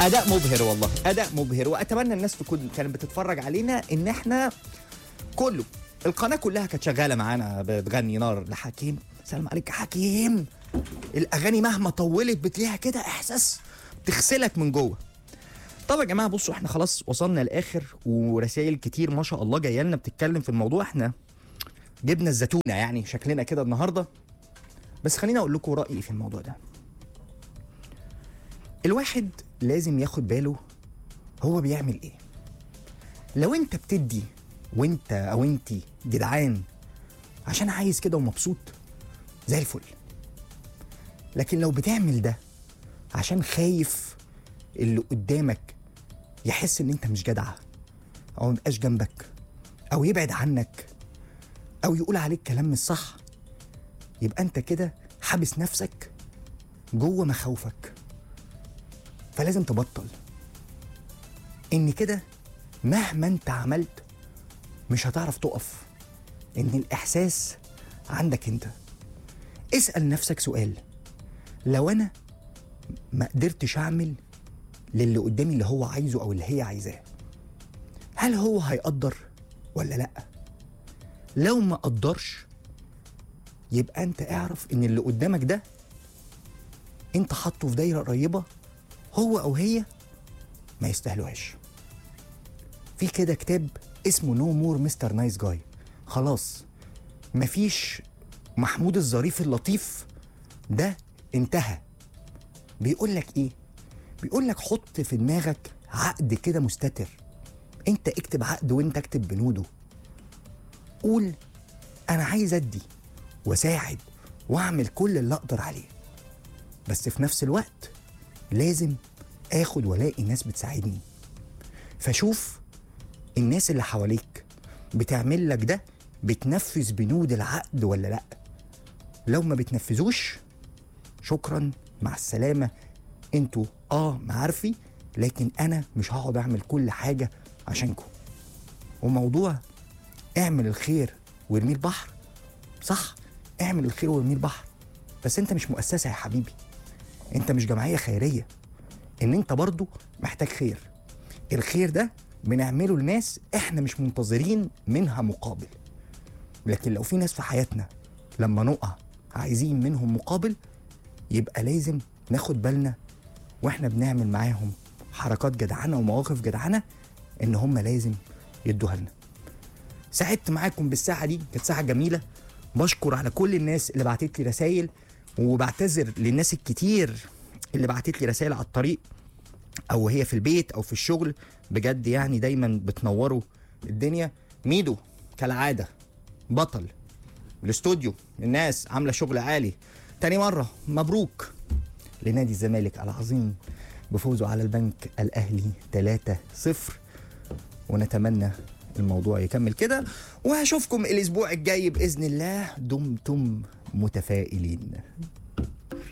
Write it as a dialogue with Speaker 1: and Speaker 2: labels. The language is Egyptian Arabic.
Speaker 1: اداء مبهر والله اداء مبهر واتمنى الناس تكون كانت بتتفرج علينا ان احنا كله القناه كلها كانت شغاله معانا بتغني نار لحكيم سلام عليك يا حكيم الاغاني مهما طولت بتلاقيها كده احساس تغسلك من جوه طب يا جماعه بصوا احنا خلاص وصلنا الاخر ورسائل كتير ما شاء الله جايه لنا بتتكلم في الموضوع احنا جبنا الزتونه يعني شكلنا كده النهارده بس خليني اقول لكم رايي في الموضوع ده الواحد لازم ياخد باله هو بيعمل ايه لو انت بتدي وانت او انتي جدعان عشان عايز كده ومبسوط زي الفل لكن لو بتعمل ده عشان خايف اللي قدامك يحس ان انت مش جدع او مبقاش جنبك او يبعد عنك او يقول عليك كلام مش صح يبقى انت كده حابس نفسك جوه مخاوفك فلازم تبطل ان كده مهما انت عملت مش هتعرف تقف ان الاحساس عندك انت اسال نفسك سؤال لو انا ما قدرتش اعمل للي قدامي اللي هو عايزه او اللي هي عايزاه هل هو هيقدر ولا لا لو ما قدرش يبقى انت اعرف ان اللي قدامك ده انت حاطه في دايره قريبه هو او هي ما يستاهلوهاش في كده كتاب اسمه نو مور مستر نايس جاي خلاص مفيش محمود الظريف اللطيف ده انتهى بيقول لك ايه بيقول لك حط في دماغك عقد كده مستتر انت اكتب عقد وانت اكتب بنوده قول انا عايز ادي واساعد واعمل كل اللي اقدر عليه بس في نفس الوقت لازم اخد والاقي ناس بتساعدني فشوف الناس اللي حواليك بتعمل لك ده بتنفذ بنود العقد ولا لا لو ما بتنفذوش شكرا مع السلامة انتوا اه معارفي لكن انا مش هقعد اعمل كل حاجة عشانكم وموضوع اعمل الخير وارميه البحر صح اعمل الخير وارميه البحر بس انت مش مؤسسة يا حبيبي انت مش جمعية خيرية ان انت برضو محتاج خير الخير ده بنعمله لناس احنا مش منتظرين منها مقابل لكن لو في ناس في حياتنا لما نقع عايزين منهم مقابل يبقى لازم ناخد بالنا واحنا بنعمل معاهم حركات جدعنه ومواقف جدعنه ان هم لازم يدوها لنا سعدت معاكم بالساعه دي كانت ساعه جميله بشكر على كل الناس اللي بعتت لي رسائل وبعتذر للناس الكتير اللي بعتت لي رسائل على الطريق او هي في البيت او في الشغل بجد يعني دايما بتنوروا الدنيا ميدو كالعاده بطل الاستوديو الناس عامله شغل عالي تاني مره مبروك لنادي الزمالك العظيم بفوزه على البنك الاهلي 3-0 ونتمنى الموضوع يكمل كده وهشوفكم الاسبوع الجاي باذن الله دمتم متفائلين